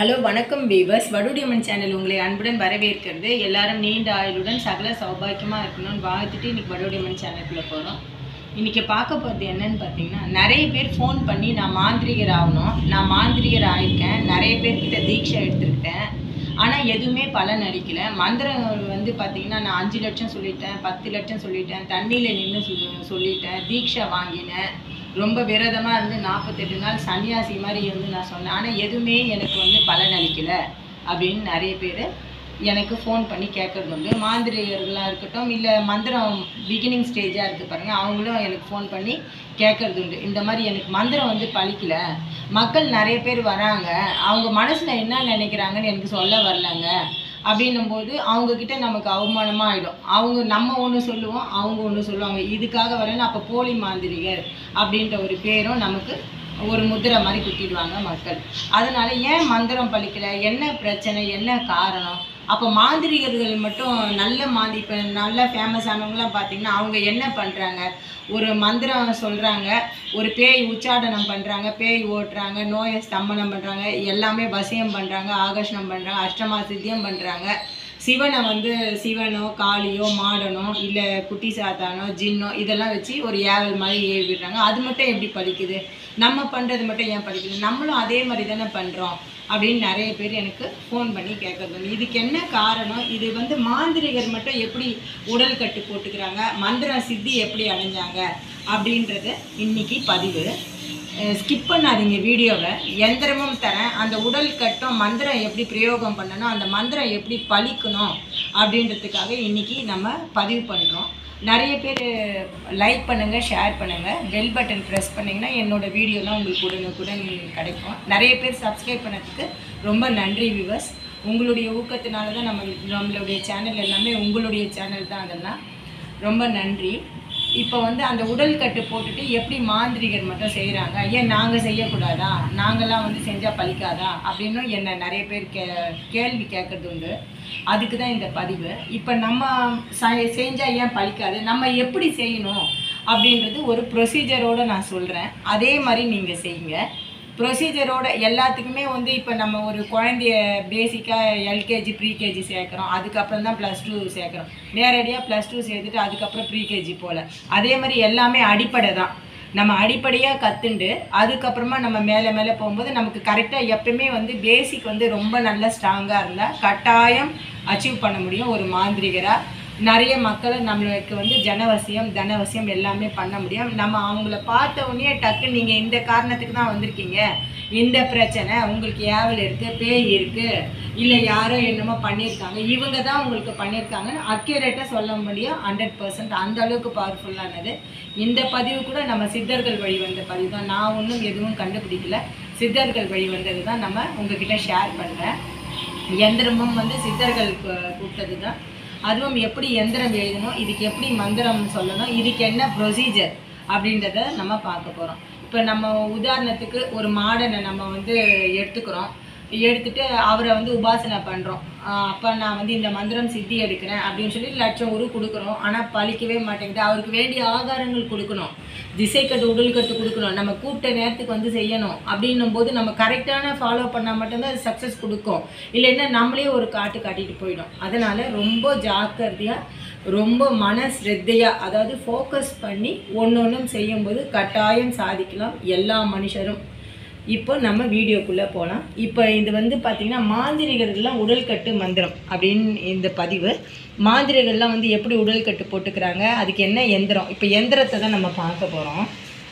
hello வணக்கம் viewers வடுடியம்மன் channel உங்களை அன்புடன் வரவேற்கிறது எல்லாரும் நீண்ட ஆயுளுடன் சகல சௌபாக்கியமாக இருக்கணும்னு வாழ்த்துட்டு இன்னைக்கு வடுடியம்மன் சேனலுக்குள்ளே போகிறோம் இன்றைக்கி பார்க்க போகிறது என்னன்னு பார்த்தீங்கன்னா நிறைய பேர் ஃபோன் பண்ணி நான் மாந்திரிகர் ஆகணும் நான் மாந்திரிகர் ஆயிருக்கேன் நிறைய பேர்கிட்ட தீட்சை எடுத்திருக்கேன் ஆனால் எதுவுமே பலன் அளிக்கல மந்திரம் வந்து பார்த்தீங்கன்னா நான் அஞ்சு லட்சம் சொல்லிட்டேன் பத்து லட்சம் சொல்லிட்டேன் தண்ணியில் நின்று சொல்லிட்டேன் தீட்சை வாங்கினேன் ரொம்ப விரதமாக இருந்து நாற்பத்தெட்டு நாள் சன்னியாசி மாதிரி இருந்து நான் சொன்னேன் ஆனால் எதுவுமே எனக்கு வந்து பலன் அளிக்கல அப்படின்னு நிறைய பேர் எனக்கு ஃபோன் பண்ணி கேட்குறது உண்டு மாந்திரிகர்களாக இருக்கட்டும் இல்லை மந்திரம் பிகினிங் ஸ்டேஜாக இருக்குது பாருங்கள் அவங்களும் எனக்கு ஃபோன் பண்ணி கேட்குறது உண்டு இந்த மாதிரி எனக்கு மந்திரம் வந்து பழிக்கல மக்கள் நிறைய பேர் வராங்க அவங்க மனசில் என்ன நினைக்கிறாங்கன்னு எனக்கு சொல்ல வரலங்க அப்படின்னும் போது அவங்கக்கிட்ட நமக்கு அவமானமாக ஆகிடும் அவங்க நம்ம ஒன்று சொல்லுவோம் அவங்க ஒன்று சொல்லுவாங்க இதுக்காக வரேன்னு அப்போ போலி மாந்திரிகர் அப்படின்ற ஒரு பேரும் நமக்கு ஒரு முத்திரை மாதிரி குத்திடுவாங்க மக்கள் அதனால ஏன் மந்திரம் பழிக்கல என்ன பிரச்சனை என்ன காரணம் அப்போ மாந்திரிகர்கள் மட்டும் நல்ல மாந்தி இப்போ நல்ல ஃபேமஸ் ஆனவங்களாம் பார்த்தீங்கன்னா அவங்க என்ன பண்ணுறாங்க ஒரு மந்திரம் சொல்கிறாங்க ஒரு பேய் உச்சாடனம் பண்ணுறாங்க பேய் ஓட்டுறாங்க நோயை ஸ்தம்பனம் பண்ணுறாங்க எல்லாமே வசியம் பண்ணுறாங்க ஆகர்ஷணம் பண்ணுறாங்க அஷ்டமா சித்தியம் பண்ணுறாங்க சிவனை வந்து சிவனோ காளியோ மாடனோ இல்லை குட்டி சாத்தானோ ஜின்னோ இதெல்லாம் வச்சு ஒரு ஏவல் மாதிரி ஏவி விடுறாங்க அது மட்டும் எப்படி பலிக்குது நம்ம பண்ணுறது மட்டும் ஏன் பலிக்குது நம்மளும் அதே மாதிரி தானே பண்ணுறோம் அப்படின்னு நிறைய பேர் எனக்கு ஃபோன் பண்ணி கேட்குறது இதுக்கு என்ன காரணம் இது வந்து மாந்திரிகர் மட்டும் எப்படி உடல் கட்டு போட்டுக்கிறாங்க மந்திர சித்தி எப்படி அடைஞ்சாங்க அப்படின்றது இன்னைக்கு பதிவு ஸ்கிப் பண்ணாதீங்க வீடியோவை எந்திரமும் தரேன் அந்த உடல் கட்டும் மந்திரம் எப்படி பிரயோகம் பண்ணணும் அந்த மந்திரம் எப்படி பழிக்கணும் அப்படின்றதுக்காக இன்னைக்கு நம்ம பதிவு பண்ணுறோம் நிறைய பேர் லைக் பண்ணுங்கள் ஷேர் பண்ணுங்கள் பெல் பட்டன் ப்ரெஸ் பண்ணிங்கன்னா என்னோடய வீடியோலாம் உங்களுக்கு உடனுக்குடன் கிடைக்கும் நிறைய பேர் சப்ஸ்கிரைப் பண்ணதுக்கு ரொம்ப நன்றி வியூவர்ஸ் உங்களுடைய ஊக்கத்தினால தான் நம்ம நம்மளுடைய சேனல் எல்லாமே உங்களுடைய சேனல் தான் அதெல்லாம் ரொம்ப நன்றி இப்போ வந்து அந்த உடல் கட்டு போட்டுட்டு எப்படி மாந்திரிகர் மட்டும் செய்கிறாங்க ஏன் நாங்கள் செய்யக்கூடாதா நாங்கள்லாம் வந்து செஞ்சால் பலிக்காதா அப்படின்னு என்னை நிறைய பேர் கே கேள்வி கேட்குறது உண்டு அதுக்கு தான் இந்த பதிவு இப்போ நம்ம செஞ்சால் ஏன் பலிக்காது நம்ம எப்படி செய்யணும் அப்படின்றது ஒரு ப்ரொசீஜரோடு நான் சொல்கிறேன் அதே மாதிரி நீங்கள் செய்யுங்க ப்ரொசீஜரோட எல்லாத்துக்குமே வந்து இப்போ நம்ம ஒரு குழந்தைய பேசிக்காக எல்கேஜி ப்ரீகேஜி சேர்க்குறோம் அதுக்கப்புறம் தான் ப்ளஸ் டூ சேர்க்குறோம் நேரடியாக ப்ளஸ் டூ சேர்த்துட்டு அதுக்கப்புறம் ப்ரீகேஜி போல் அதே மாதிரி எல்லாமே அடிப்படை தான் நம்ம அடிப்படையாக கற்றுண்டு அதுக்கப்புறமா நம்ம மேலே மேலே போகும்போது நமக்கு கரெக்டாக எப்பயுமே வந்து பேசிக் வந்து ரொம்ப நல்ல ஸ்ட்ராங்காக இருந்தால் கட்டாயம் அச்சீவ் பண்ண முடியும் ஒரு மாந்திரிகராக நிறைய மக்களை நம்மளுக்கு வந்து ஜனவசியம் தனவசியம் எல்லாமே பண்ண முடியும் நம்ம அவங்கள பார்த்த உடனே டக்கு நீங்கள் இந்த காரணத்துக்கு தான் வந்திருக்கீங்க இந்த பிரச்சனை உங்களுக்கு ஏவல் இருக்குது பேய் இருக்குது இல்லை யாரோ என்னமோ பண்ணியிருக்காங்க இவங்க தான் உங்களுக்கு பண்ணியிருக்காங்கன்னு அக்யூரேட்டாக சொல்ல முடியும் ஹண்ட்ரட் பர்சன்ட் அந்த அளவுக்கு பவர்ஃபுல்லானது இந்த பதிவு கூட நம்ம சித்தர்கள் வழி வந்த பதிவு தான் நான் ஒன்றும் எதுவும் கண்டுபிடிக்கல சித்தர்கள் வழி வந்தது தான் நம்ம உங்ககிட்ட ஷேர் பண்ணுறேன் எந்திரமும் வந்து சித்தர்கள் கூப்பிட்டது தான் அதுவும் எப்படி எந்திரம் எழுதணும் இதுக்கு எப்படி மந்திரம் சொல்லணும் இதுக்கு என்ன ப்ரொசீஜர் அப்படின்றத நம்ம பார்க்க போகிறோம் இப்போ நம்ம உதாரணத்துக்கு ஒரு மாடனை நம்ம வந்து எடுத்துக்கிறோம் எடுத்துட்டு அவரை வந்து உபாசனை பண்ணுறோம் அப்போ நான் வந்து இந்த மந்திரம் சித்தி எடுக்கிறேன் அப்படின்னு சொல்லி லட்சம் உரு கொடுக்குறோம் ஆனால் பழிக்கவே மாட்டேங்குது அவருக்கு வேண்டிய ஆகாரங்கள் கொடுக்கணும் திசை கட்டு உடல் கட்டு கொடுக்கணும் நம்ம கூப்பிட்ட நேரத்துக்கு வந்து செய்யணும் அப்படின்னும் போது நம்ம கரெக்டான ஃபாலோ பண்ணால் மட்டும்தான் அது சக்ஸஸ் கொடுக்கும் இல்லைன்னா நம்மளே ஒரு காட்டு காட்டிட்டு போயிடும் அதனால் ரொம்ப ஜாக்கிரதையாக ரொம்ப மன ஸ்ரத்தையாக அதாவது ஃபோக்கஸ் பண்ணி ஒன்று ஒன்றும் செய்யும்போது கட்டாயம் சாதிக்கலாம் எல்லா மனுஷரும் இப்போ நம்ம வீடியோக்குள்ளே போகலாம் இப்போ இது வந்து பார்த்திங்கன்னா மாந்திரிகர்கள்லாம் உடல்கட்டு மந்திரம் அப்படின்னு இந்த பதிவு மாந்திரிகள்லாம் வந்து எப்படி உடல்கட்டு போட்டுக்கிறாங்க அதுக்கு என்ன எந்திரம் இப்போ எந்திரத்தை தான் நம்ம பார்க்க போகிறோம்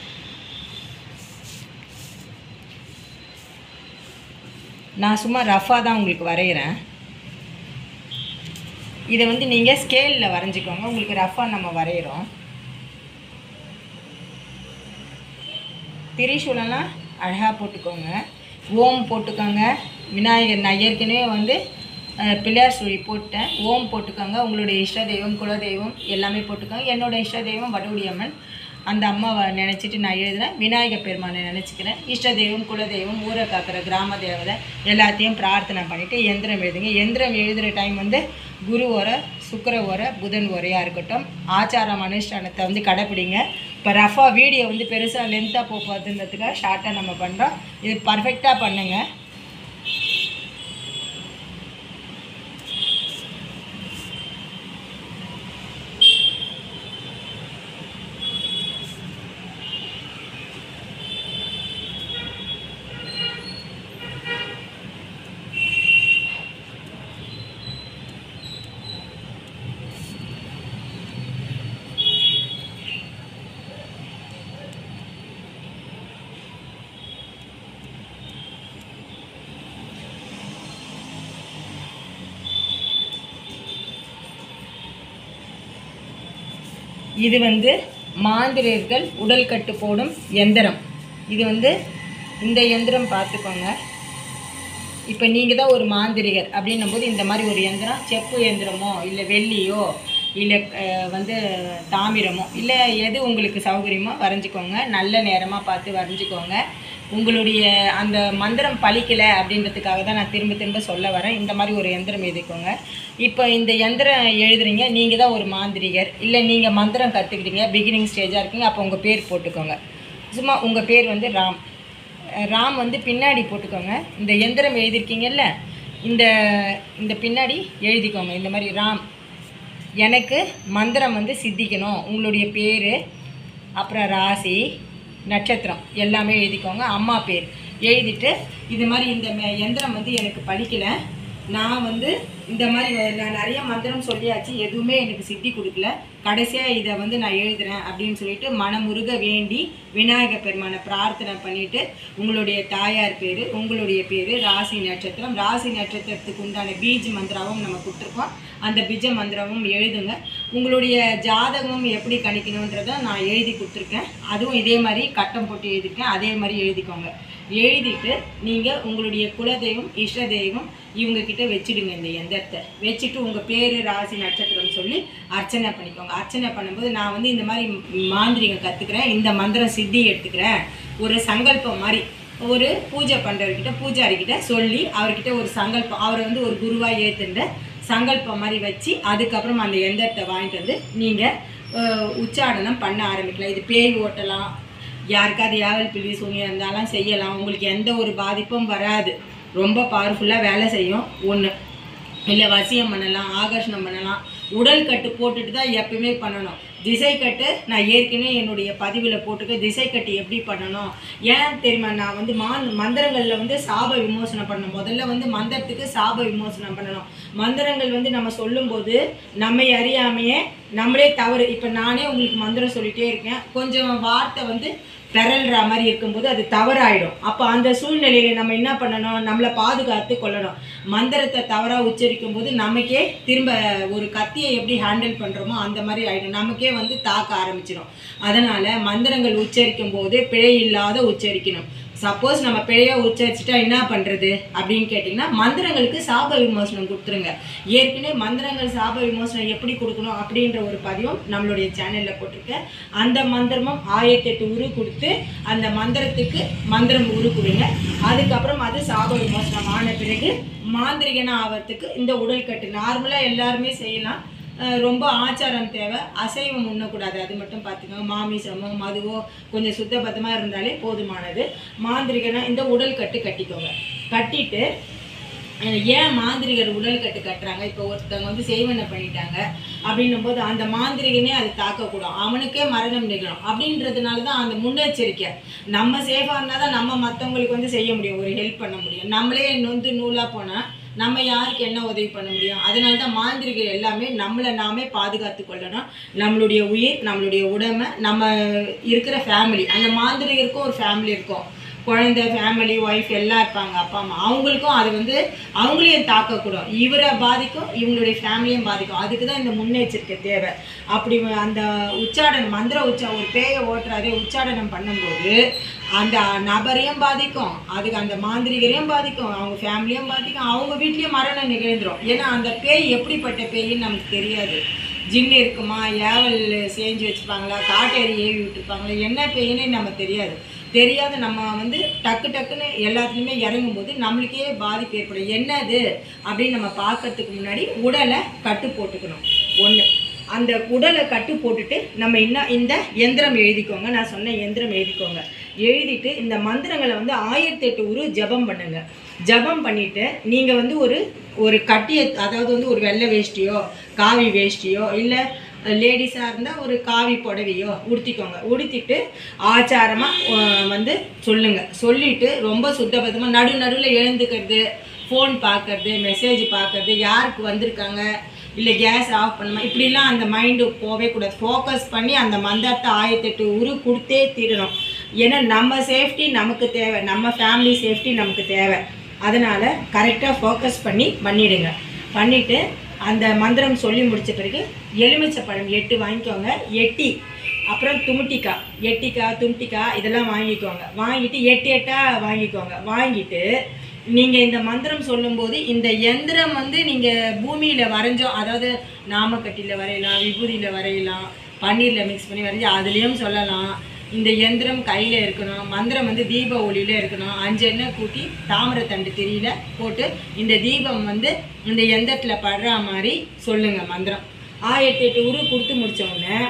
நான் சும்மா ரஃபாக தான் உங்களுக்கு வரைகிறேன் இதை வந்து நீங்கள் ஸ்கேலில் வரைஞ்சிக்கோங்க உங்களுக்கு ரஃபாக நம்ம வரைகிறோம் திரிசூலம்லாம் அழகாக போட்டுக்கோங்க ஓம் போட்டுக்கோங்க விநாயகர் நான் ஏற்கனவே வந்து பிள்ளையார் சுழி போட்டேன் ஓம் போட்டுக்கோங்க உங்களுடைய இஷ்ட தெய்வம் குலதெய்வம் எல்லாமே போட்டுக்கோங்க என்னோடய இஷ்ட தெய்வம் வடவுடியம்மன் அந்த அம்மாவை நினச்சிட்டு நான் எழுதுகிறேன் விநாயகர் பெருமானை நினச்சிக்கிறேன் இஷ்ட தெய்வம் குலதெய்வம் ஊரை காக்கிற கிராம தேவதை எல்லாத்தையும் பிரார்த்தனை பண்ணிவிட்டு எந்திரம் எழுதுங்க எந்திரம் எழுதுகிற டைம் வந்து குரு ஓரை சுக்கர ஓரை புதன் ஓரையாக இருக்கட்டும் ஆச்சாரம் அனுஷ்டானத்தை வந்து கடைப்பிடிங்க இப்போ ரஃபா வீடியோ வந்து பெருசாக லென்த்தாக போகிறதுன்றதுக்காக ஷார்ட்டாக நம்ம பண்ணுறோம் இது பர்ஃபெக்டாக பண்ணுங்கள் இது வந்து மாந்திரியர்கள் உடல் கட்டு போடும் எந்திரம் இது வந்து இந்த எந்திரம் பார்த்துக்கோங்க இப்போ நீங்கள் தான் ஒரு மாந்திரிகர் அப்படின்னும் போது இந்த மாதிரி ஒரு எந்திரம் செப்பு எந்திரமோ இல்லை வெள்ளியோ இல்லை அஹ், வந்து தாமிரமோ இல்லை எது உங்களுக்கு சௌகரியமோ வரைஞ்சிக்கோங்க நல்ல நேரமாக பார்த்து வரைஞ்சிக்கோங்க உங்களுடைய அந்த மந்திரம் பலிக்கலை அப்படின்றதுக்காக தான் நான் திரும்ப திரும்ப சொல்ல வரேன் இந்த மாதிரி ஒரு எந்திரம் எழுதிக்கோங்க இப்போ இந்த எந்திரம் எழுதுறீங்க நீங்கள் தான் ஒரு மாந்திரிகர் இல்லை நீங்கள் மந்திரம் கற்றுக்கிட்டீங்க பிகினிங் ஸ்டேஜாக இருக்கீங்க அப்போ உங்கள் பேர் போட்டுக்கோங்க சும்மா உங்கள் பேர் வந்து ராம் ராம் வந்து பின்னாடி போட்டுக்கோங்க இந்த எந்திரம் எழுதியிருக்கீங்கல்ல இந்த இந்த பின்னாடி எழுதிக்கோங்க இந்த மாதிரி ராம் எனக்கு மந்திரம் வந்து சித்திக்கணும் உங்களுடைய பேர் அப்புறம் ராசி நட்சத்திரம் எல்லாமே எழுதிக்கோங்க அம்மா பேர் எழுதிட்டு இது மாதிரி இந்த மெ- எந்திரம் வந்து எனக்கு படிக்கலை நான் வந்து இந்த மாதிரி வ- நான் நிறைய மந்திரம் சொல்லியாச்சு எதுவுமே எனக்கு சித்தி கொடுக்கல கடைசியாக இதை வந்து நான் எழுதுறேன் அப்படின்னு சொல்லிட்டு மனமுருக வேண்டி விநாயகர் பெருமானை பிரார்த்தனை பண்ணிட்டு உங்களுடைய தாயார் பேர் உங்களுடைய பேர் ராசி நட்சத்திரம் ராசி நட்சத்திரத்துக்கு உண்டான பீஜ் மந்திராவும் நம்ம கொடுத்துருக்கோம் அந்த பிஜ மந்திரமும் எழுதுங்க உங்களுடைய ஜாதகமும் எப்படி கணிக்கணுன்றதை நான் எழுதி கொடுத்துருக்கேன் அதுவும் இதே மாதிரி கட்டம் போட்டு எழுதிருக்கேன் அதே மாதிரி எழுதிக்கோங்க எழுதிட்டு நீங்கள் உங்களுடைய குலதெய்வம் இஷ்ட தெய்வம் இவங்க கிட்ட வச்சிடுங்க இந்த எந்திரத்தை வச்சுட்டு உங்கள் பேர் ராசி நட்சத்திரம் சொல்லி அர்ச்சனை பண்ணிக்கோங்க அர்ச்சனை பண்ணும்போது நான் வந்து இந்த மாதிரி மாந்திரிகம் கற்றுக்கிறேன் இந்த மந்திரம் சித்தி எடுத்துக்கிறேன் ஒரு சங்கல்பம் மாதிரி ஒரு பூஜை பண்ணுறவர்கிட்ட பூஜாரிக்கிட்ட சொல்லி அவர்கிட்ட ஒரு சங்கல்பம் அவரை வந்து ஒரு குருவாக ஏற்றுண்ட சங்கல்பம் மாதிரி வச்சு அதுக்கப்புறம் அந்த எந்திரத்தை வாங்கிட்டு வந்து நீங்கள் உச்சாடனம் பண்ண ஆரம்பிக்கலாம் இது பேய் ஓட்டலாம் யாருக்காவது ஏவல் பில்லி சூனியம் இருந்தாலும் செய்யலாம் உங்களுக்கு எந்த ஒரு பாதிப்பும் வராது ரொம்ப பவர்ஃபுல்லாக வேலை செய்யும் ஒன்று இல்லை வசியம் பண்ணலாம் ஆகர்ஷணம் பண்ணலாம் உடல் கட்டு போட்டுட்டு தான் எப்பயுமே பண்ணணும் திசை கட்டு நான் ஏற்கனவே என்னுடைய பதிவில் போட்டுக்க திசை கட்டு எப்படி பண்ணணும் ஏன் தெரியுமா நான் வந்து மா மந்திரங்களில் வந்து சாப விமோசனம் பண்ணணும் முதல்ல வந்து மந்திரத்துக்கு சாப விமோசனம் பண்ணணும் மந்திரங்கள் வந்து நம்ம சொல்லும்போது நம்மை அறியாமையே நம்மளே தவறு இப்போ நானே உங்களுக்கு மந்திரம் சொல்லிட்டே இருக்கேன் கொஞ்சம் வார்த்தை வந்து பிறல்ற மாதிரி இருக்கும்போது அது தவறாயிடும் அப்போ அந்த சூழ்நிலையில நம்ம என்ன பண்ணணும் நம்மளை பாதுகாத்து கொள்ளணும் மந்திரத்தை தவறாக உச்சரிக்கும் போது நமக்கே திரும்ப ஒரு கத்தியை எப்படி ஹேண்டில் பண்ணுறோமோ அந்த மாதிரி ஆயிடும் நமக்கே வந்து தாக்க ஆரம்பிச்சிடும் அதனால மந்திரங்கள் உச்சரிக்கும் போது பிழை இல்லாத உச்சரிக்கணும் சப்போஸ் நம்ம பிழையா உச்சரிச்சுட்டா என்ன பண்ணுறது அப்படின்னு கேட்டிங்கன்னா மந்திரங்களுக்கு சாப விமோசனம் கொடுத்துருங்க ஏற்கனவே மந்திரங்கள் சாப விமோசனம் எப்படி கொடுக்கணும் அப்படின்ற ஒரு பதிவும் நம்மளுடைய சேனலில் போட்டிருக்கேன் அந்த மந்திரமும் ஆயிரத்தெட்டு உரு கொடுத்து அந்த மந்திரத்துக்கு மந்திரம் உரு கொடுங்க அதுக்கப்புறம் அது சாப விமோசனம் ஆன பிறகு மாந்திரிகனா ஆகிறதுக்கு இந்த உடல் கட்டு நார்மலாக எல்லாருமே செய்யலாம் அஹ் ரொம்ப ஆச்சாரம் தேவை அசைவம் உண்ணக்கூடாது அது மட்டும் பார்த்துக்கோங்க மாமிசமோ மதுவோ கொஞ்சம் சுத்தபத்தமாக இருந்தாலே போதுமானது மாந்திரிகனா இந்த உடல் கட்டு கட்டிக்கோங்க கட்டிட்டு அஹ் ஏன் மாந்திரிகர் உடல் கட்டு கட்டுறாங்க இப்போ ஒருத்தவங்க வந்து செய்வனை பண்ணிட்டாங்க அப்படின்னும் போது அந்த மாந்திரிகனே அது தாக்கக்கூடும் அவனுக்கே மரணம் நிகழும் அப்படின்றதுனால தான் அந்த முன்னெச்சரிக்கை நம்ம சேஃபாக இருந்தால் தான் நம்ம மற்றவங்களுக்கு வந்து செய்ய முடியும் ஒரு ஹெல்ப் பண்ண முடியும் நம்மளே நொந்து நூலாக போனால் நம்ம யாருக்கு என்ன உதவி பண்ண முடியும் அதனால தான் மாந்திரிகர் எல்லாமே நம்மளை நாமே பாதுகாத்து கொள்ளணும் நம்மளுடைய உயிர் நம்மளுடைய உடமை நம்ம இருக்கிற ஃபேமிலி அந்த மாந்திரிகருக்கும் ஒரு ஃபேமிலி இருக்கும் குழந்தை ஃபேமிலி ஒய்ஃப் எல்லாம் இருப்பாங்க அப்பா அம்மா அவங்களுக்கும் அது வந்து அவங்களையும் தாக்கக்கூடும் இவரை பாதிக்கும் இவங்களுடைய ஃபேமிலியும் பாதிக்கும் அதுக்கு தான் இந்த முன்னெச்சரிக்கை தேவை அப்படி அந்த உச்சாடனம் மந்திர உச்சா ஒரு பேயை ஓட்டுறாரே உச்சாடனம் பண்ணும்போது அந்த நபரையும் பாதிக்கும் அதுக்கு அந்த மாந்திரிகரையும் பாதிக்கும் அவங்க ஃபேமிலியும் பாதிக்கும் அவங்க வீட்லேயும் மரணம் நிகழ்ந்துரும் ஏன்னா அந்த பேய் எப்படிப்பட்ட பேயின்னு நமக்கு தெரியாது ஜின்னு இருக்குமா ஏவல் செஞ்சு வச்சுப்பாங்களா காட்டேரி ஏவி விட்டுருப்பாங்களா என்ன பேயின்னு நம்ம தெரியாது தெரியாத நம்ம வந்து டக்கு டக்குன்னு எல்லாத்துலேயுமே இறங்கும் போது நம்மளுக்கே பாதிப்பு ஏற்படும் என்னது அப்படின்னு நம்ம பார்க்கறதுக்கு முன்னாடி உடலை கட்டு போட்டுக்கணும் ஒன்று அந்த உடலை கட்டு போட்டுட்டு நம்ம இன்னும் இந்த எந்திரம் எழுதிக்கோங்க நான் சொன்ன எந்திரம் எழுதிக்கோங்க எழுதிட்டு இந்த மந்திரங்களை வந்து ஆயிரத்தி எட்டு உரு ஜெபம் பண்ணுங்க ஜெபம் பண்ணிட்டு நீங்கள் வந்து ஒரு ஒரு கட்டிய அதாவது வந்து ஒரு வெள்ளை வேஷ்டியோ காவி வேஷ்டியோ இல்லை லேடிஸாக இருந்தால் ஒரு காவி புடவையோ உடுத்திக்கோங்க உடுத்திட்டு ஆச்சாரமாக வந்து சொல்லுங்கள் சொல்லிட்டு ரொம்ப சுத்தபத்தமாக நடு நடுவில் எழுந்துக்கிறது ஃபோன் பார்க்கறது மெசேஜ் பார்க்கறது யாருக்கு வந்திருக்காங்க இல்லை கேஸ் ஆஃப் பண்ணுமா இப்படிலாம் அந்த மைண்டு போகவே கூடாது ஃபோக்கஸ் பண்ணி அந்த மந்திரத்தை ஆயிரத்தெட்டு உரு கொடுத்தே தீரணும் ஏன்னா நம்ம சேஃப்டி நமக்கு தேவை நம்ம ஃபேமிலி சேஃப்டி நமக்கு தேவை அதனால் கரெக்டாக ஃபோக்கஸ் பண்ணி பண்ணிடுங்க பண்ணிவிட்டு அந்த மந்திரம் சொல்லி முடிச்ச பிறகு எலுமிச்சை பழம் எட்டு வாங்கிக்கோங்க எட்டி அப்புறம் துமுட்டிக்காய் எட்டிக்காய் தும்ட்டிக்காய் இதெல்லாம் வாங்கிக்கோங்க வாங்கிட்டு எட்டு எட்டாக வாங்கிக்கோங்க வாங்கிட்டு நீங்கள் இந்த மந்திரம் சொல்லும்போது இந்த எந்திரம் வந்து நீங்கள் பூமியில் வரைஞ்சோம் அதாவது நாமக்கட்டியில் வரையலாம் விபூதியில் வரையலாம் பன்னீரில் மிக்ஸ் பண்ணி வரைஞ்சி அதுலேயும் சொல்லலாம் இந்த எந்திரம் கையில் இருக்கணும் மந்திரம் வந்து தீப ஒளியில் இருக்கணும் அஞ்சு எண்ணெய் கூட்டி தாமிரத்தண்டு திரியில போட்டு இந்த தீபம் வந்து இந்த எந்திரத்தில் படுற மாதிரி சொல்லுங்கள் மந்திரம் ஆயிரத்தி எட்டு உரு கொடுத்து முடிச்ச உடனே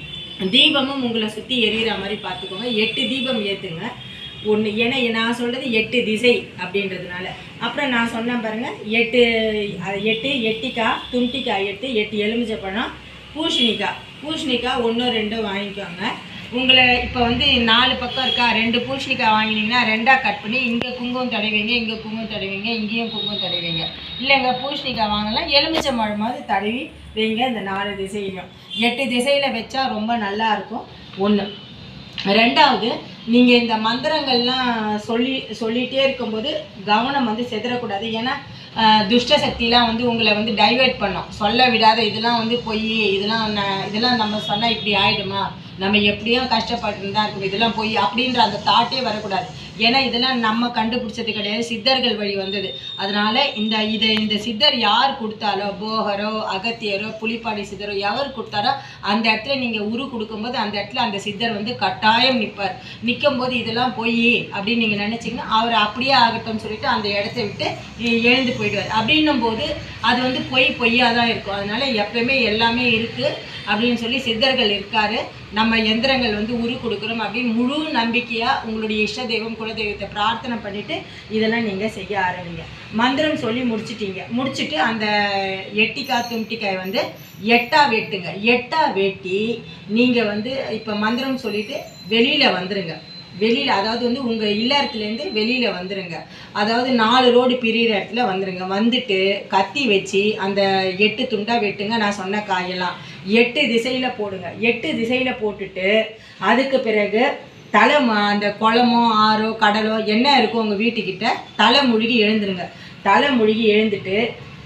தீபமும் உங்களை சுற்றி எரியிற மாதிரி பார்த்துக்கோங்க எட்டு தீபம் ஏற்றுங்க ஒன்று ஏன்னா நான் சொல்கிறது எட்டு திசை அப்படின்றதுனால அப்புறம் நான் சொன்னேன் பாருங்கள் எட்டு அது எட்டு எட்டிக்காய் துண்டிக்காய் எட்டு எட்டு எலுமிச்சை பழம் பூசணிக்காய் பூசணிக்காய் ஒன்றோ ரெண்டோ வாங்கிக்கோங்க உங்களை இப்போ வந்து நாலு பக்கம் இருக்கா ரெண்டு பூசணிக்காய் வாங்கினீங்கன்னா ரெண்டாக கட் பண்ணி இங்கே குங்குமம் தடவைங்க இங்கே குங்குமம் தடவைங்க இங்கேயும் குங்குமம் தடவைங்க இல்லைங்க பூசணிக்காய் வாங்கலாம் எலுமிச்சை பழமாவது தடவி வைங்க இந்த நாலு திசையிலும் எட்டு திசையில் வச்சா ரொம்ப நல்லா இருக்கும் ஒன்று ரெண்டாவது நீங்கள் இந்த மந்திரங்கள்லாம் சொல்லி சொல்லிகிட்டே இருக்கும்போது கவனம் வந்து செதறக்கூடாது ஏன்னா ஆஹ், துஷ்ட சக்திலாம் வந்து உங்களை வந்து டைவர்ட் பண்ணும் சொல்ல விடாத இதெல்லாம் வந்து பொய் இதெல்லாம் ந- இதெல்லாம் நம்ம சொன்னால் இப்படி ஆயிடுமா நம்ம எப்படியும் கஷ்டப்பட்டு தான் இருக்கும் இதெல்லாம் பொய் அப்படின்ற அந்த தாட்டே வரக்கூடாது ஏன்னா இதெல்லாம் நம்ம கண்டுபிடிச்சது கிடையாது சித்தர்கள் வழி வந்தது அதனால இந்த இதை இந்த சித்தர் யார் கொடுத்தாலோ போகரோ அகத்தியரோ புலிப்பாடி சித்தரோ எவர் கொடுத்தாரோ அந்த இடத்துல நீங்கள் உரு கொடுக்கும்போது அந்த இடத்துல அந்த சித்தர் வந்து கட்டாயம் நிற்பார் நிற்கும் போது இதெல்லாம் பொய் அப்படின்னு நீங்கள் நினச்சிங்கன்னா அவர் அப்படியே ஆகட்டும்னு சொல்லிட்டு அந்த இடத்த விட்டு எ- எழுந்து போயிடுவார் அப்படின்னும் போது அது வந்து பொய் பொய்யா தான் இருக்கும் அதனால எப்பயுமே எல்லாமே இருக்குது அப்படின்னு சொல்லி சித்தர்கள் இருக்காரு நம்ம எந்திரங்கள் வந்து உரு கொடுக்குறோம் அப்படின்னு முழு நம்பிக்கையாக உங்களுடைய இஷ்ட தெய்வம் குலதெய்வத்தை பிரார்த்தனை பண்ணிட்டு இதெல்லாம் நீங்கள் செய்ய ஆரம்பிங்க மந்திரம் சொல்லி முடிச்சிட்டீங்க முடிச்சிட்டு அந்த எட்டிக்காய் தும்ட்டிக்காய் வந்து எட்டா வெட்டுங்க எட்டா வெட்டி நீங்கள் வந்து இப்போ மந்திரம் சொல்லிட்டு வெளியில் வந்துருங்க வெளியில் அதாவது வந்து உங்கள் இல்லறத்துலேருந்து வெளியில் வந்துருங்க அதாவது நாலு ரோடு பிரியிற இடத்துல வந்துருங்க வந்துட்டு கத்தி வச்சு அந்த எட்டு துண்டாக வெட்டுங்க நான் சொன்ன காயெல்லாம் எட்டு திசையில் போடுங்க எட்டு திசையில் போட்டுட்டு அதுக்கு பிறகு தலை ம- அந்த குளமோ ஆறோ கடலோ என்ன இருக்கோ உங்கள் வீட்டுக்கிட்ட தலை முழுகி எழுந்துருங்க தலை முழுகி எழுந்துட்டு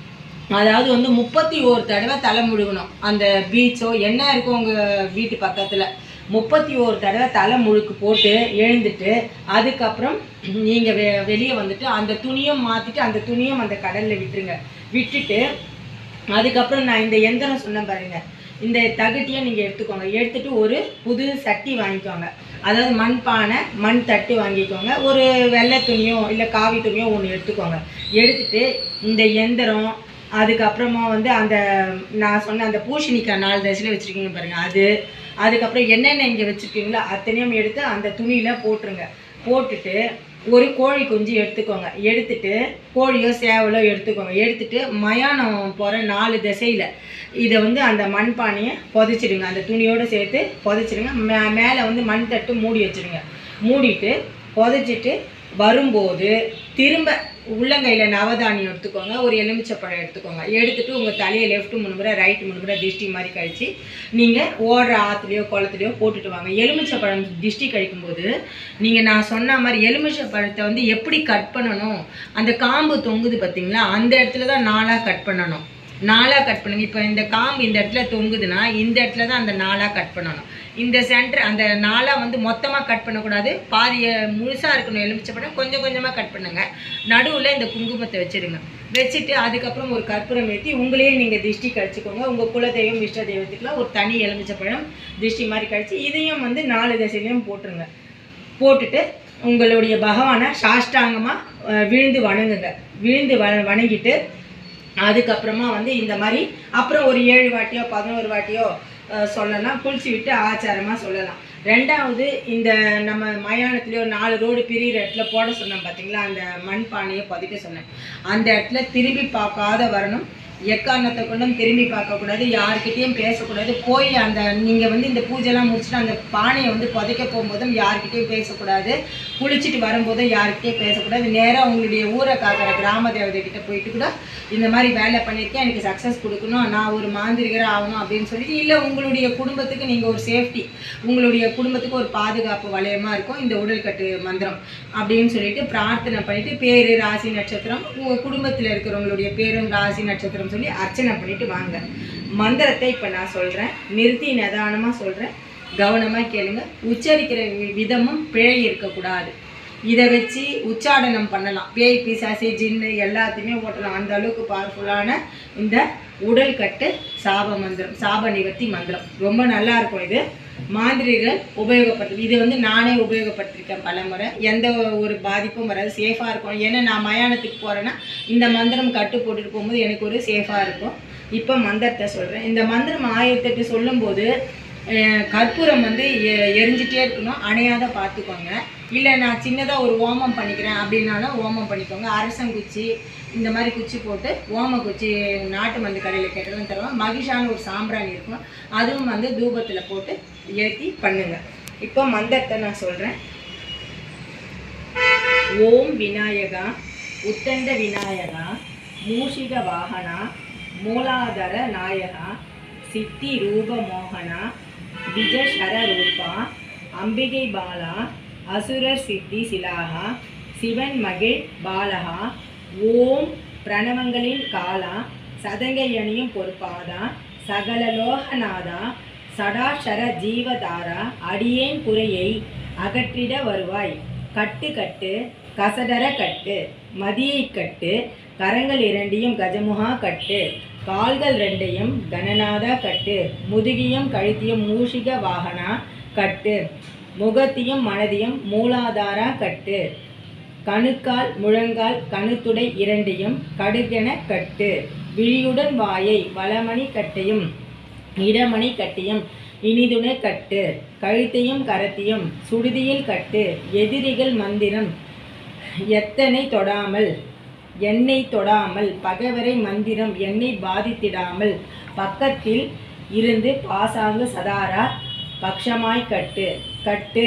அதாவது வந்து முப்பத்தி ஓரு தடவை தலை முழுகணும் அந்த பீச்சோ என்ன இருக்கோ உங்கள் வீட்டு பக்கத்தில் முப்பத்தி ஓரு தடவை தலை முழுக்கு போட்டு எழுந்துட்டு அதுக்கப்புறம் நீங்கள் வெ வெளியே வந்துட்டு அந்த துணியும் மாற்றிட்டு அந்த துணியும் அந்த கடலில் விட்டுருங்க விட்டுட்டு அதுக்கப்புறம் நான் இந்த எந்திரம் சொன்னேன் பாருங்க இந்த தகுட்டியை நீங்கள் எடுத்துக்கோங்க எடுத்துட்டு ஒரு புது சட்டி வாங்கிக்கோங்க அதாவது மண் பானை மண் தட்டு வாங்கிக்கோங்க ஒரு வெள்ளை துணியோ இல்லை காவி துணியோ ஒன்று எடுத்துக்கோங்க எடுத்துட்டு இந்த எந்திரம் அதுக்கப்புறமா வந்து அந்த நான் சொன்ன அந்த பூசணிக்காய் நாலு தசில் வச்சுருக்கீங்க பாருங்கள் அது அதுக்கப்புறம் என்னென்ன இங்கே வச்சுருக்கீங்களோ அத்தனையும் எடுத்து அந்த துணியில் போட்டுருங்க போட்டுட்டு ஒரு கோழி குஞ்சு எடுத்துக்கோங்க எடுத்துட்டு கோழியோ சேவலோ எடுத்துக்கோங்க எடுத்துட்டு மயானம் போகிற நாலு திசையில் இதை வந்து அந்த மண்பானையை புதைச்சிடுங்க அந்த துணியோடு சேர்த்து புதைச்சிடுங்க மே மேலே வந்து மண் தட்டு மூடி வச்சிடுங்க மூடிட்டு புதைச்சிட்டு வரும்போது திரும்ப உள்ளங்கையில் நவதானியம் எடுத்துக்கோங்க ஒரு எலுமிச்சப்பழம் எடுத்துக்கோங்க எடுத்துட்டு உங்கள் தலையை லெஃப்ட் முன்னுமுறை ரைட் முன்னுமுறை திஷ்டி மாதிரி கழிச்சு நீங்கள் ஓடுற ஆற்றுலையோ குளத்துலையோ போட்டுட்டு வாங்க எலுமிச்சப்பழம் திஷ்டி கழிக்கும்போது நீங்கள் நான் சொன்ன மாதிரி எலுமிச்சப்பழத்தை வந்து எப்படி கட் பண்ணணும் அந்த காம்பு தொங்குது பார்த்தீங்களா அந்த இடத்துல தான் நாலாக கட் பண்ணணும் நாலாக கட் பண்ணுங்க இப்போ இந்த காம்பு இந்த இடத்துல தொங்குதுன்னா இந்த இடத்துல தான் அந்த நாலாக கட் பண்ணணும் இந்த சென்டர் அந்த நாலாக வந்து மொத்தமாக கட் பண்ணக்கூடாது பாதியை முழுசாக இருக்கணும் எலுமிச்சப்பழம் கொஞ்சம் கொஞ்சமாக கட் பண்ணுங்க நடுவில் இந்த குங்குமத்தை வச்சிடுங்க வச்சுட்டு அதுக்கப்புறம் ஒரு கற்பூரம் ஏற்றி உங்களையே நீங்கள் திஷ்டி கழிச்சுக்கோங்க உங்கள் குலதெய்வம் இஷ்ட தெய்வத்துக்குலாம் ஒரு தனி எலுமிச்சப்பழம் திஷ்டி மாதிரி கழிச்சு இதையும் வந்து நாலு திசையிலையும் போட்டுருங்க போட்டுட்டு உங்களுடைய பகவானை சாஷ்டாங்கமாக விழுந்து வணங்குங்க விழுந்து வ வணங்கிட்டு அதுக்கப்புறமா வந்து இந்த மாதிரி அப்புறம் ஒரு ஏழு வாட்டியோ பதினோரு வாட்டியோ அஹ், சொல்லலாம் குளிச்சு விட்டு ஆச்சாரமாக சொல்லலாம் ரெண்டாவது இந்த நம்ம மயானத்துலேயோ நாலு ரோடு பிரியிற இடத்துல போட சொன்னேன் பார்த்தீங்களா அந்த மண் பானையை பதிக்க சொன்னேன் அந்த இடத்துல திரும்பி பார்க்காத வரணும் எக்காரணத்தை கொண்டும் திரும்பி பார்க்கக்கூடாது யார்கிட்டயும் பேசக்கூடாது போய் அந்த நீங்கள் வந்து இந்த பூஜைலாம் முடிச்சுட்டு அந்த பானையை வந்து புதைக்க போகும்போதும் யார்கிட்டயும் பேசக்கூடாது குளிச்சுட்டு வரும்போதும் யார்கிட்டயும் பேசக்கூடாது நேராக உங்களுடைய ஊரை காக்கிற கிராம தேவதை கிட்ட போயிட்டு கூட இந்த மாதிரி வேலை பண்ணியிருக்கேன் எனக்கு சக்ஸஸ் கொடுக்கணும் நான் ஒரு மாந்திரிகராக ஆகணும் அப்படின்னு சொல்லிட்டு இல்லை உங்களுடைய குடும்பத்துக்கு நீங்கள் ஒரு சேஃப்டி உங்களுடைய குடும்பத்துக்கு ஒரு பாதுகாப்பு வளையமாக இருக்கும் இந்த உடல்கட்டு மந்திரம் அப்படின்னு சொல்லிட்டு பிரார்த்தனை பண்ணிட்டு பேர் ராசி நட்சத்திரம் உங்கள் குடும்பத்தில் இருக்கிறவங்களுடைய பேரும் ராசி நட்சத்திரம் இருக்கணும்னு சொல்லி அர்ச்சனை பண்ணிட்டு வாங்க மந்திரத்தை இப்போ நான் சொல்கிறேன் நிறுத்தி நிதானமாக சொல்கிறேன் கவனமாக கேளுங்க உச்சரிக்கிற வி- விதமும் பிழை இருக்கக்கூடாது இதை வச்சு உச்சாடனம் பண்ணலாம் பேய் பிசாசு ஜின்னு எல்லாத்தையுமே ஓட்டலாம் அந்த அளவுக்கு பவர்ஃபுல்லான இந்த உடல் கட்டு சாப மந்திரம் சாப நிவர்த்தி மந்திரம் ரொம்ப நல்லா இருக்கும் இது மாந்திரிகள் உபயோகப்படுத்து இது வந்து நானே உபயோகப்படுத்திருக்கேன் பலமுறை எந்த ஒரு பாதிப்பும் வராது சேஃபாக இருக்கும் ஏன்னா நான் மயானத்துக்கு போகிறேன்னா இந்த மந்திரம் கட்டு போட்டுட்டு போகும்போது எனக்கு ஒரு சேஃபாக இருக்கும் இப்போ மந்திரத்தை சொல்கிறேன் இந்த மந்திரம் ஆயிரத்தெட்டு சொல்லும்போது அஹ், கற்பூரம் வந்து எ- எரிஞ்சிட்டே இருக்கணும் அணையாத பார்த்துக்கோங்க இல்லை நான் சின்னதாக ஒரு ஓமம் பண்ணிக்கிறேன் அப்படின்னாலும் ஓமம் பண்ணிக்கோங்க அரசங்குச்சி இந்த மாதிரி குச்சி போட்டு ஓம குச்சி நாட்டு மருந்து கடையில் கேட்டாலும் தருவோம் மகிஷான ஒரு சாம்பிராணி இருக்கும் அதுவும் வந்து தூபத்தில் போட்டு ஏற்றி பண்ணுங்க இப்போ மந்திரத்தை நான் சொல்கிறேன் ஓம் விநாயகா உத்தண்ட விநாயகா மூஷிக வாகனா மூலாதர நாயகா சித்தி ரூப மோகனா விஜஷர ரூபா அம்பிகை பாலா அசுரர் சித்தி சிலாகா சிவன் மகிழ் பாலகா ஓம் பிரணவங்களின் காலா சதங்கையணியும் பொறுப்பாதா சகல லோகநாதா சடாஷர ஜீவதாரா அடியேன் குறையை அகற்றிட வருவாய் கட்டு கட்டு கசடர கட்டு மதியை கட்டு கரங்கள் இரண்டையும் கஜமுகா கட்டு கால்கள் ரெண்டையும் கணநாதா கட்டு முதுகியும் கழுத்தியும் மூஷிக வாகனா கட்டு முகத்தையும் மனதையும் மூலாதாரா கட்டு கணுக்கால் முழங்கால் கணுத்துடை இரண்டையும் கடுகென கட்டு விழியுடன் வாயை வளமணி கட்டையும் இடமணி கட்டியும் இனிதுணை கட்டு கழுத்தையும் கரத்தையும் சுடுதியில் கட்டு எதிரிகள் மந்திரம் எத்தனை தொடாமல் என்னை தொடாமல் பகைவரை மந்திரம் என்னை பாதித்திடாமல் பக்கத்தில் இருந்து பாசாங்கு சதாரா பக்ஷமாய் கட்டு கட்டு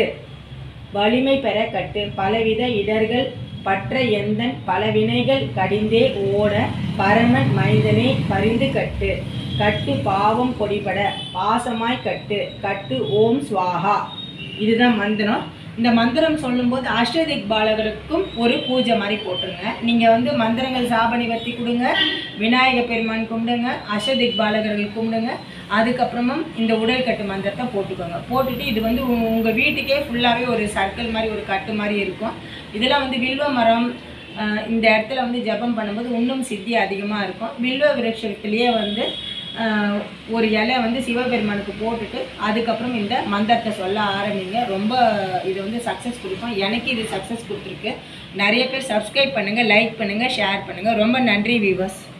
வலிமை பெற கட்டு பலவித இடர்கள் பற்ற எந்தன் பல வினைகள் கடிந்தே ஓட பரமன் மனிதனை பரிந்து கட்டு கட்டு பாவம் பொடிபட பாசமாய் கட்டு கட்டு ஓம் ஸ்வாஹா இதுதான் மந்திரம் இந்த மந்திரம் சொல்லும்போது அஷ்டதிக் பாலகருக்கும் ஒரு பூஜை மாதிரி போட்டுருங்க நீங்கள் வந்து மந்திரங்கள் சாப நிவர்த்தி கொடுங்க விநாயக பெருமான் கும்பிடுங்க அஷ்டதிக் பாலகர்கள் கும்பிடுங்க அதுக்கப்புறமும் இந்த உடல் கட்டு மந்திரத்தை போட்டுக்கோங்க போட்டுட்டு இது வந்து உங்கள் வீட்டுக்கே ஃபுல்லாகவே ஒரு சர்க்கிள் மாதிரி ஒரு கட்டு மாதிரி இருக்கும் இதெல்லாம் வந்து வில்வ மரம் ஆஹ் இந்த இடத்துல வந்து ஜெபம் பண்ணும்போது இன்னும் சித்தி அதிகமாக இருக்கும் வில்வ விருட்சத்துலேயே வந்து ஆஹ் ஒரு இலை வந்து சிவபெருமானுக்கு போட்டுட்டு அதுக்கப்புறம் இந்த மந்திரத்தை சொல்ல ஆரம்பிங்க ரொம்ப இது வந்து சக்ஸஸ் கொடுக்கும் எனக்கு இது சக்ஸஸ் கொடுத்துருக்கு நிறைய பேர் சப்ஸ்கிரைப் பண்ணுங்கள் லைக் பண்ணுங்கள் ஷேர் பண்ணுங்கள் ரொம்ப நன்றி வியூவர்ஸ்